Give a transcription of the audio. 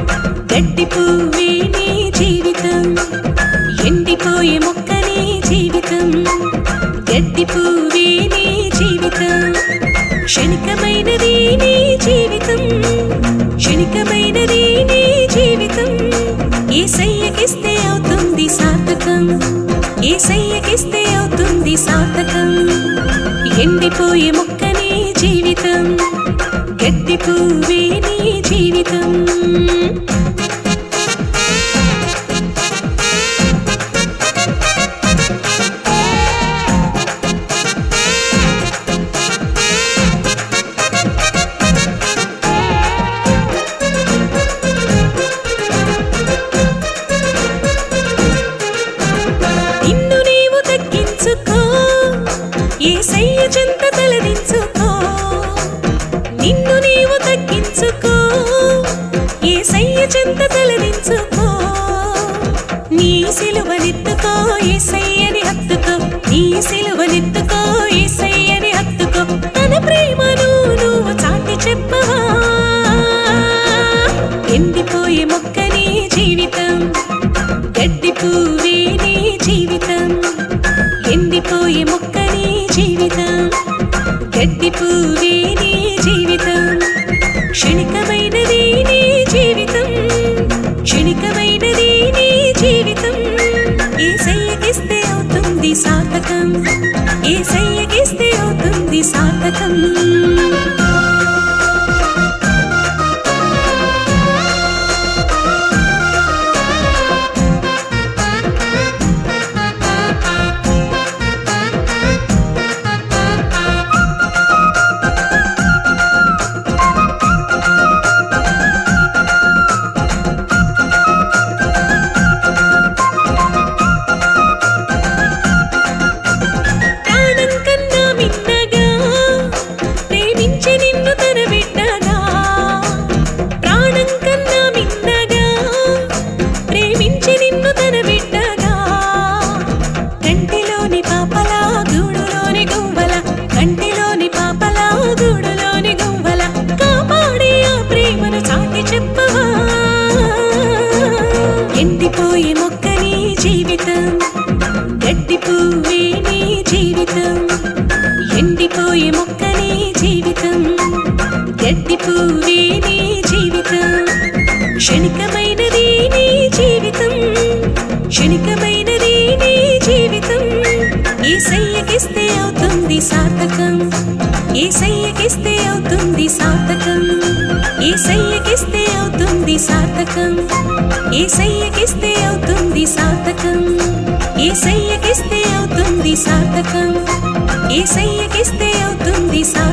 గడ్డి పువ్వే నీ జీవితం ఎండిపోయే మొక్క నీ జీవితం గడ్డి పువ్వే నీ జీవితం క్షణికమైనది నీ జీవితం క్షణికమైనది నీ జీవితం ఏసయ్యకిస్తే అవుతుంది సార్థకం ఏసయ్యకిస్తే అవుతుంది సార్థకం ఎండిపోయే మొక్క నీ జీవితం గడ్డి పువ్వే నీ జీవితం నిన్ను నీవు తగ్గించుకో ఏసయ్య చెంత తలదించుకో నిన్ను నీవు తగ్గించుకో ఏసయ్య చెంత తలదించుకో నీ సిలువనెత్తుకో ఏసయ్యని హత్తుకో నీ సిలువనెత్తుకో ఏసయ్యని హత్తుకో తన ప్రేమను నువ్వు చాటి చెప్పవా ఎండిపోయే మొక్క నీ జీవితం గడ్డి పువ్వే నీ జీవితం ఎండిపోయే మొక్క నీ జీవితం గడ్డి పువ్వే నీ జీవితం క్షణికమైనది నీ జీవితం క్షణికమైనది నీ జీవితం ఏసయ్యకిస్తే అవుతుంది సార్థకం ఏసయ్యకిస్తే అవుతుంది సార్థకం ప్రాణం కన్నా మిన్నగా ప్రేమించి నిన్ను తన బిడ్డగా ప్రాణం కన్నా మిన్నగా ప్రేమించి నిన్ను తన బిడ్డగా కంటిలోని పాపల గూడులోని గువ్వల కంటిలోని పాపల గూడులోని గువ్వల కాపాడి ఆ ప్రేమను చాటి చెప్పవా ఎండిపోయే మొక్క నీ జీవితం గడ్డి పువ్వే నీ జీవితం ఎండిపోయే మొక్క నీ జీవితం గడ్డి పువ్వే నీ జీవితం క్షణికమైనది నీ జీవితం క్షణికమైనది నీ జీవితం ఏసయ్యకిస్తే అవుతుంది సార్థకం ఏసయ్యకిస్తే అవుతుంది సార్థకం ఏసయ్యకిస్తే అవుతుంది సార్థకం ఏసయ్యకిస్తే అవుతుంది సార్థకం ఏసయ్యకిస్తే అవుతుంది సార్థకం ఏసయ్యకిస్తే అవుతుంది సార్థకం